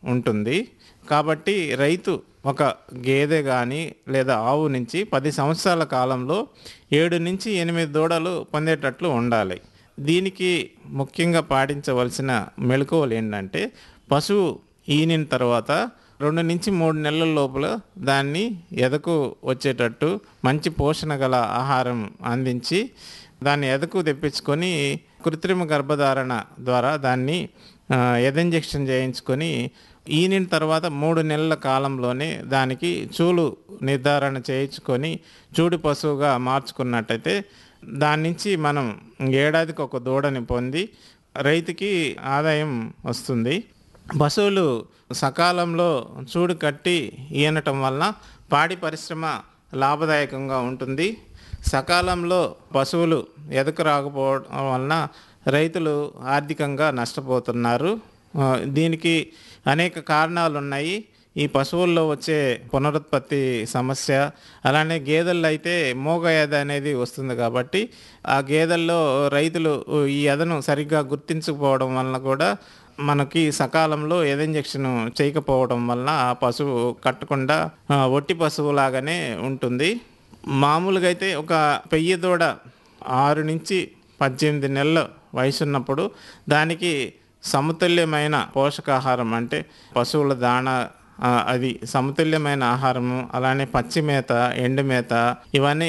ఉంటుంది కాబట్టి రైతు ఒక గేదె కానీ లేదా ఆవు నుంచి పది సంవత్సరాల కాలంలో ఏడు నుంచి ఎనిమిది దూడలు పొందేటట్లు ఉండాలి దీనికి ముఖ్యంగా పాటించవలసిన మెళకువలు ఏంటంటే పశువు ఈనిన తర్వాత రెండు నుంచి మూడు నెలల లోపల దాన్ని ఎదకు వచ్చేటట్టు మంచి పోషణ గల ఆహారం అందించి దాన్ని ఎదకు తెప్పించుకొని కృత్రిమ గర్భధారణ ద్వారా దాన్ని ఆ, ఎద ఇంజెక్షన్ చేయించుకొని ఈనిన తర్వాత మూడు నెలల కాలంలోనే దానికి చూలు నిర్ధారణ చేయించుకొని చూడు పశువుగా మార్చుకున్నట్టయితే దాని నుంచి మనం ఏడాదికి ఒక దూడని పొంది రైతుకి ఆదాయం వస్తుంది పశువులు సకాలంలో చూడు కట్టి ఈనటం వలన పాడి పరిశ్రమ లాభదాయకంగా ఉంటుంది సకాలంలో పశువులు ఎదకు రాకపోవడం వలన రైతులు ఆర్థికంగా నష్టపోతున్నారు ఆ, దీనికి అనేక కారణాలు ఉన్నాయి ఈ పశువుల్లో వచ్చే పునరుత్పత్తి సమస్య అలానే గేదెల్లో అయితే మోగ ఎద అనేది వస్తుంది కాబట్టి ఆ గేదెల్లో రైతులు ఈ ఎదను సరిగ్గా గుర్తించకపోవడం వలన కూడా మనకి సకాలంలో ఎద ఇంజెక్షన్ చేయకపోవడం వలన ఆ పశువు కట్టకుండా ఆ, ఒట్టి పశువు లాగానే ఉంటుంది మామూలుగా అయితే ఒక పెయ్యి దూడ ఆరు నుంచి పద్దెనిమిది నెలల వయసు ఉన్నప్పుడు దానికి సమతుల్యమైన పోషకాహారం అంటే పశువుల దాణ ఆ, అది సమతుల్యమైన ఆహారము అలానే పచ్చి మేత ఎండు మేత ఇవన్నీ